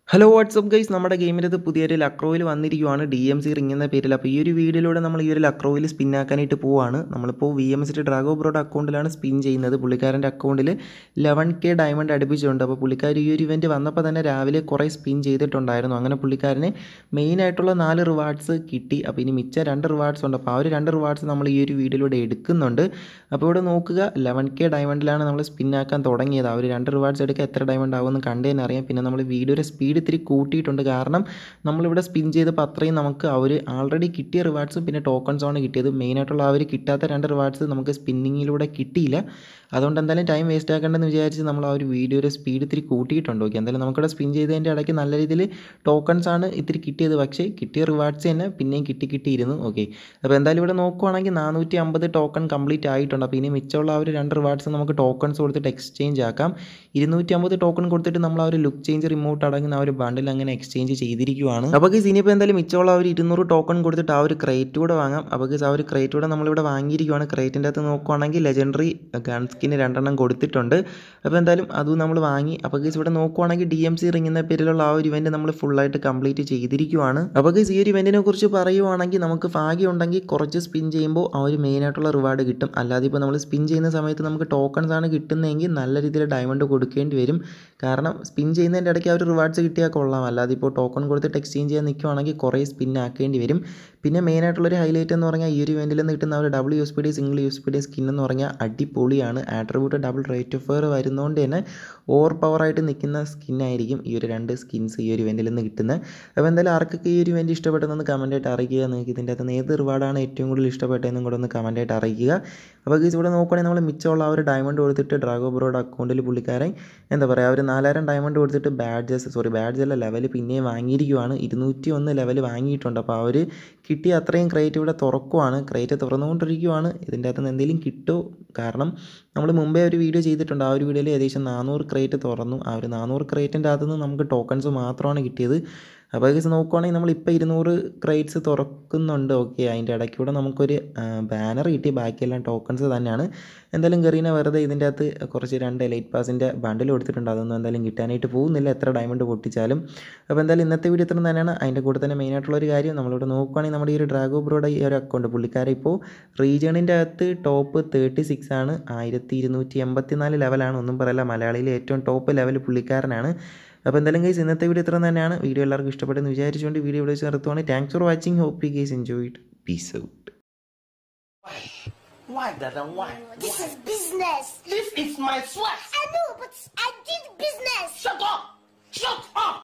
Hello WhatsApp guys നമ്മുടെ ഗെയിമിനകത്ത് പുതിയൊരു ലക്രോയിൽ വന്നിരിക്കുവാണ് ഡി എം സി റിംഗ് എന്ന പേരിൽ അപ്പോൾ ഈ ഒരു വീഡിയോയിലൂടെ നമ്മൾ ഈ ഒരു ലക്രോയിൽ സ്പിൻ ആക്കാനായിട്ട് പോവാണ് നമ്മളിപ്പോൾ വി എം എസിൻ്റെ ഡ്രാഗോ ബ്രോഡ് അക്കൗണ്ടിലാണ് സ്പിൻ ചെയ്യുന്നത് പുള്ളിക്കാരൻ്റെ അക്കൗണ്ടിൽ ലെവൻ കെ ഡയമണ്ട് അടുപ്പിച്ചിട്ടുണ്ട് അപ്പോൾ പുള്ളിക്കാർ ഈ ഒരു ഇവൻറ്റ് വന്നപ്പോൾ തന്നെ രാവിലെ കുറേ സ്പിൻ ചെയ്തിട്ടുണ്ടായിരുന്നു അങ്ങനെ പുള്ളിക്കാരന് മെയിൻ ആയിട്ടുള്ള നാല് റിവാർഡ്സ് കിട്ടി അപ്പോൾ ഇനി മിച്ച രണ്ട് റിവാർഡ്സ് ഉണ്ട് അപ്പോൾ ആ ഒരു രണ്ട് റിവാർഡ്സ് നമ്മൾ ഈ ഒരു വീഡിയോയിലൂടെ എടുക്കുന്നുണ്ട് അപ്പോൾ ഇവിടെ നോക്കുക ലെവൻ കെ ഡയമണ്ടിലാണ് നമ്മൾ സ്പിൻ ആക്കാൻ തുടങ്ങിയത് ആ ഒരു രണ്ട് റിവാർഡ്സ് എടുക്കുക എത്ര ഡയമണ്ട് ആവുമെന്ന് കണ്ടു തന്നെ അറിയാം പിന്നെ നമ്മൾ വീഡിയോയുടെ സ്പീഡ് ഇത്തിരി കൂട്ടിയിട്ടുണ്ട് കാരണം നമ്മളിവിടെ സ്പിൻ ചെയ്തപ്പോൾ അത്രയും നമുക്ക് അവർ ആൾറെഡി കിട്ടിയ റിവാർഡ്സും പിന്നെ ടോക്കൺസ് ആണ് കിട്ടിയത് മെയിനായിട്ടുള്ള അവർ കിട്ടാത്ത രണ്ട് റിവാർഡ്സ് നമുക്ക് സ്പിന്നിങ്ങിലൂടെ കിട്ടിയില്ല അതുകൊണ്ട് എന്തായാലും ടൈം വേസ്റ്റ് ആക്കേണ്ടെന്ന് വിചാരിച്ച് നമ്മൾ ആ ഒരു വീഡിയോയുടെ സ്പീഡ് ഇത്തിരി കൂട്ടിയിട്ടുണ്ട് ഓക്കെ എന്തായാലും നമുക്കിവിടെ സ്പിൻ ചെയ്തതിൻ്റെ ഇടയ്ക്ക് നല്ല രീതിയിൽ ടോക്കൺസ് ആണ് ഇത്തിരി കിട്ടിയത് പക്ഷേ കിട്ടിയ റിവാർഡ്സ് തന്നെ പിന്നെയും കിട്ടി കിട്ടിയിരുന്നു ഓക്കെ അപ്പോൾ എന്തായാലും ഇവിടെ നോക്കുവാണെങ്കിൽ നാനൂറ്റി അമ്പത് ടോക്കൺ കംപ്ലീറ്റ് ആയിട്ടുണ്ട് അപ്പോൾ ഇനി മിച്ചമുള്ള ആ ഒരു രണ്ട് റിവാർഡ്സ് നമുക്ക് ടോക്കൺസ് കൊടുത്തിട്ട് എക്സ്ചേഞ്ച് ആക്കാം ഇരുന്നൂറ്റി അമ്പത് ടോക്കൺ കൊടുത്തിട്ട് നമ്മൾ ആ ഒരു ലുക്ക് ചേഞ്ച് റിമോട്ട് അടങ്ങുന്ന ആ ഒരു ബണ്ടിൽ അങ്ങനെ എക്സ്ചേഞ്ച് ചെയ്തിരിക്കുവാണ് അപ്പോൾ ഗീസ് ഇനിയിപ്പോൾ എന്തായാലും മിച്ചമുള്ള ആ ഒരു ഇരുന്നൂറ് ടോക്കൺ കൊടുത്തിട്ട് ആ ഒരു ക്രേറ്റ് കൂടെ വാങ്ങാം അപ്പോൾ ഗീസ് ആ ഒരു ക്രേറ്റ് കൂടെ നമ്മളിവിടെ വാങ്ങിയിരിക്കുവാണ് ക്രേറ്റിൻ്റെ അകത്ത് നോക്കുവാണെങ്കിൽ ലെജൻഡറി ഗൺ സ്കിന് രണ്ടെണ്ണം കൊടുത്തിട്ടുണ്ട് അപ്പോൾ എന്തായാലും അതും നമ്മൾ വാങ്ങി അപ്പോൾ ഗീസ് ഇവിടെ നോക്കുവാണെങ്കിൽ ഡി എം സി റിംഗ് എന്ന പേരിലുള്ള ആ ഒരു ഇവൻറ്റ് നമ്മൾ ഫുള്ളായിട്ട് കംപ്ലീറ്റ് ചെയ്തിരിക്കുവാണ് അപ്പോൾ ഗീസ് ഈ ഒരു ഇവൻറ്റിനെ കുറിച്ച് പറയുവാണെങ്കിൽ നമുക്ക് ഭാഗ്യം ഉണ്ടെങ്കിൽ കുറച്ച് സ്പിൻ ചെയ്യുമ്പോൾ ആ ഒരു മെയിനായിട്ടുള്ള റിവാർഡ് കിട്ടും അല്ലാതെ ഇപ്പോൾ നമ്മൾ സ്പിൻ ചെയ്യുന്ന സമയത്ത് നമുക്ക് ടോക്കൺസ് ആണ് കിട്ടുന്നതെങ്കിൽ നല്ല രീതിയിൽ ഡയമണ്ട് കൊടുക്കേണ്ടി വരും കാരണം സ്പിൻ ചെയ്യുന്നതിൻ്റെ ഇടയ്ക്ക് ആ ഒരു റിവാർഡ്സ് കിട്ടിയാൽ കൊള്ളാം അല്ലാതെ ഇപ്പോൾ ടോക്കൺ കൊടുത്തിട്ട് എക്സ്ചേഞ്ച് ചെയ്യാൻ നിൽക്കുവാണെങ്കിൽ കുറേ സ്പിൻ ആക്കേണ്ടി വരും പിന്നെ മെയിനായിട്ടുള്ളൊരു ഹൈലൈറ്റ് എന്ന് പറഞ്ഞാൽ ഈ ഒരു ഇവൻറ്റിൽ നിന്ന് കിട്ടുന്ന ഒരു double U S P D single U S P D skin എന്ന് പറഞ്ഞാൽ അടിപൊളിയാണ് attribute double rate of fire വരുന്നതുകൊണ്ട് തന്നെ ഓവർ പവറായിട്ട് നിൽക്കുന്ന സ്കിന്നായിരിക്കും ഈ ഒരു രണ്ട് സ്കിൻസ് ഈ ഒരു ഇവൻറ്റിൽ നിന്ന് കിട്ടുന്നത് അപ്പോൾ എന്തായാലും ആർക്കൊക്കെ ഈ ഒരു ഇവൻറ്റ് ഇഷ്ടപ്പെട്ടെന്നൊന്ന് കമൻറ്റായിട്ട് അറിയിക്കുക നിങ്ങൾക്ക് ഇതിൻ്റെ അകത്ത് നിന്ന് ഏത് റിവാർഡാണ് ഏറ്റവും കൂടുതൽ ഇഷ്ടപ്പെട്ടതെന്നും കൂടെ ഒന്ന് കമൻറ്റായിട്ട് അറിയിക്കുക അപ്പോൾ ഗീസ് ഇവിടെ നോക്കുകയാണെങ്കിൽ നമ്മൾ മിച്ചമുള്ള ആ ഒരു ഡയമണ്ട് കൊടുത്തിട്ട് ഡ്രാഗോ ബ്രോഡ് അക്കൗണ്ടിൽ പുള്ളിക്കാരൻ എന്താ പറയുക ഒരു നാലായിരം ഡയമണ്ട് കൊടുത്തിട്ട് ബാഡ്ജസ് സോറി ബാഡ്ജ് അല്ല ലെവൽ പിന്നെയും വാങ്ങിയിരിക്കുവാണ് ഇരുന്നൂറ്റി ഒന്ന് ലെവൽ വാങ്ങിയിട്ടുണ്ട് അപ്പോൾ അവർ കിട്ടിയ അത്രയും ക്രേറ്റ് ഇവിടെ തുറക്കുവാണ് ക്രേറ്റ് തുറന്നുകൊണ്ടിരിക്കുവാണ് ഇതിൻ്റെ അകത്ത് നിന്ന് എന്തെങ്കിലും കിട്ടുമോ കാരണം നമ്മൾ മുമ്പേ ഒരു വീഡിയോ ചെയ്തിട്ടുണ്ട് ആ ഒരു വീഡിയോയിൽ ഏകദേശം നാനൂറ് ക്രേറ്റ് തുറന്നു ആ ഒരു നാനൂറ് ക്രേറ്റിൻ്റെ അകത്ത് നിന്ന് നമുക്ക് ടോക്കൺസ് മാത്രമാണ് കിട്ടിയത് അപ്പോൾ കേസ് നോക്കുവാണെങ്കിൽ നമ്മളിപ്പോൾ ഇരുന്നൂറ് ക്രേറ്റ്സ് തുറക്കുന്നുണ്ട് ഓക്കെ അതിൻ്റെ ഇടയ്ക്കൂടെ നമുക്കൊരു ബാനർ കിട്ടി ബാക്കിയെല്ലാം ടോക്കൺസ് തന്നെയാണ് എന്തായാലും കറീന വെറുതെ ഇതിൻ്റെ അകത്ത് കുറച്ച് രണ്ട് എലൈറ്റ് പാസിൻ്റെ ബണ്ടിൽ കൊടുത്തിട്ടുണ്ട് അതൊന്നും എന്തായാലും കിട്ടാനായിട്ട് പോകുന്നില്ല എത്ര ഡയമണ്ട് പൊട്ടിച്ചാലും അപ്പോൾ എന്തായാലും ഇന്നത്തെ വീഡിയോ ഇത്ര തന്നെയാണ് അതിൻ്റെ കൂടെ തന്നെ മെയിനായിട്ടുള്ള ഒരു കാര്യം നമ്മളിവിടെ നോക്കുവാണെങ്കിൽ നമ്മുടെ ഈ ഒരു ഡ്രാഗോ ബ്രോയുടെ ഈ ഒരു അക്കൗണ്ട് പുള്ളിക്കാരെ ഇപ്പോൾ റീജിയണിൻ്റെ അകത്ത് ടോപ്പ് തേർട്ടി സിക്സ് ആണ് ആയിരത്തി ഇരുന്നൂറ്റി എൺപത്തി നാല് ലെവലാണ് ഒന്നും പറയില്ല മലയാളിയിലെ ഏറ്റവും ടോപ്പ് ലെവൽ പുള്ളിക്കാരനാണ് അപ്പോൾ എന്തായാലും ഗൈസ് ഇന്നത്തെ വീഡിയോ ഇത്ര തന്നെയാണ് വീഡിയോ എല്ലാവർക്കും ഇഷ്ടപ്പെട്ടെന്ന് വിചാരിച്ചുകൊണ്ട് വീഡിയോ ഇവിടെ വെച്ച് നിർത്തുവാണ് thanks for watching hope you guys enjoy it peace out Why, Dada? Why? This is business. This is my sweat. I know, but I did business. Shut up! Shut up!